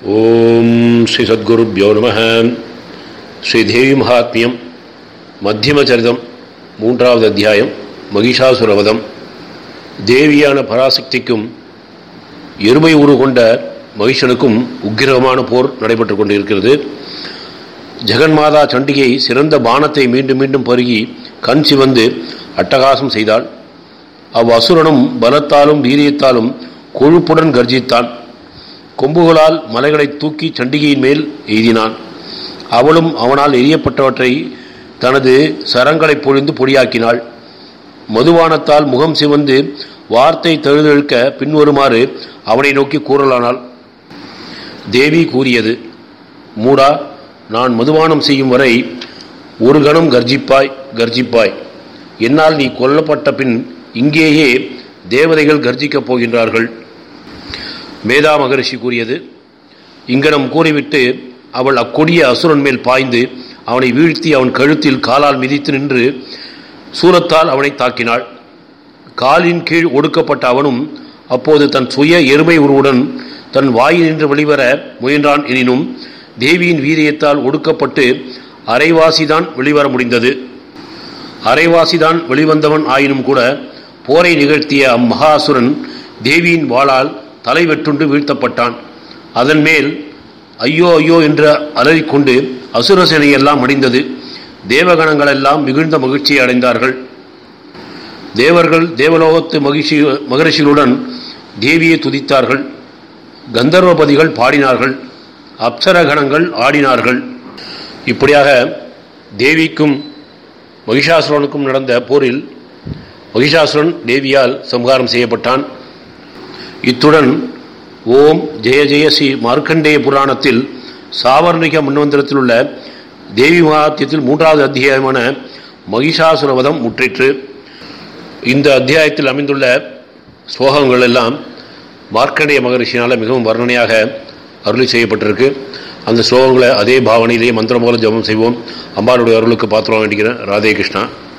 ஓம் ஸ்ரீ சத்குருப்யோ நம ஸ்ரீ தேவி மகாத்மியம் மத்தியமச்சரிதம் மூன்றாவது அத்தியாயம் மகிஷாசுரவதம் தேவியான பராசக்திக்கும் எருமை உரு கொண்ட மகிஷனுக்கும் உக்கிரகமான போர் நடைபெற்று கொண்டிருக்கிறது ஜெகன்மாதா சண்டிகை சிறந்த பானத்தை மீண்டும் மீண்டும் பருகி கண் சிவந்து அட்டகாசம் செய்தாள் அவ் அசுரனும் பலத்தாலும் வீரியத்தாலும் கொழுப்புடன் கர்ஜித்தான் கொம்புகளால் மலைகளை தூக்கி சண்டிகையின் மேல் எய்தினான் அவளும் அவனால் எரியப்பட்டவற்றை தனது சரங்களை பொழிந்து பொடியாக்கினாள் மதுவானத்தால் முகம் சிவந்து வார்த்தை தழுதழுக்க பின்வருமாறு அவனை நோக்கி கூறலானாள் தேவி கூறியது மூடா நான் மதுபானம் செய்யும் வரை ஒரு கணம் கர்ஜிப்பாய் கர்ஜிப்பாய் என்னால் நீ கொல்லப்பட்ட பின் இங்கேயே தேவதைகள் கர்ஜிக்கப் போகின்றார்கள் மேதா மகரிஷி கூறியது இங்கனம் கூறிவிட்டு அவள் அக்கொடிய அசுரன் மேல் பாய்ந்து அவனை வீழ்த்தி அவன் கழுத்தில் காலால் மிதித்து நின்று சூலத்தால் அவனை தாக்கினாள் காலின் கீழ் ஒடுக்கப்பட்ட அவனும் அப்போது தன் சுய எருமை உருவுடன் தன் வாயினின்று வெளிவர முயன்றான் எனினும் தேவியின் வீரியத்தால் ஒடுக்கப்பட்டு அரைவாசிதான் வெளிவர முடிந்தது அரைவாசிதான் வெளிவந்தவன் ஆயினும் கூட போரை நிகழ்த்திய அம்மகாசுரன் தேவியின் வாளால் தலை வெட்டுண்டு வீழ்த்தப்பட்டான் அதன் மேல் ஐயோ ஐயோ என்று அலறிக்கொண்டு அசுரசேனையெல்லாம் அடைந்தது தேவகணங்களெல்லாம் மிகுந்த மகிழ்ச்சியை அடைந்தார்கள் தேவர்கள் தேவலோகத்து மகிழ்ச்சி மகரிஷிகளுடன் தேவியை துதித்தார்கள் கந்தர்வபதிகள் பாடினார்கள் அப்சரகணங்கள் ஆடினார்கள் இப்படியாக தேவிக்கும் மகிஷாசுரனுக்கும் நடந்த போரில் மகிஷாசுரன் தேவியால் சம்ஹாரம் செய்யப்பட்டான் இத்துடன் ஓம் ஜெய ஜெய ஸ்ரீ மார்க்கண்டேய புராணத்தில் சாவர்ணிக மன்வந்திரத்தில் உள்ள தேவி மகாத்தியத்தில் மூன்றாவது அத்தியாயமான மகிஷாசுரவதம் முற்றிற்று இந்த அத்தியாயத்தில் அமைந்துள்ள ஸ்லோகங்கள் எல்லாம் மார்க்கண்டேய மகரிஷினால் மிகவும் வர்ணனையாக அருளி செய்யப்பட்டிருக்கு அந்த ஸ்லோகங்களை அதே பாவனையிலேயே மந்திரம் போல ஜபம் செய்வோம் அம்பாளுடைய அருளுக்கு பாத்திரம் வேண்டிக்கிறேன் ராதே கிருஷ்ணா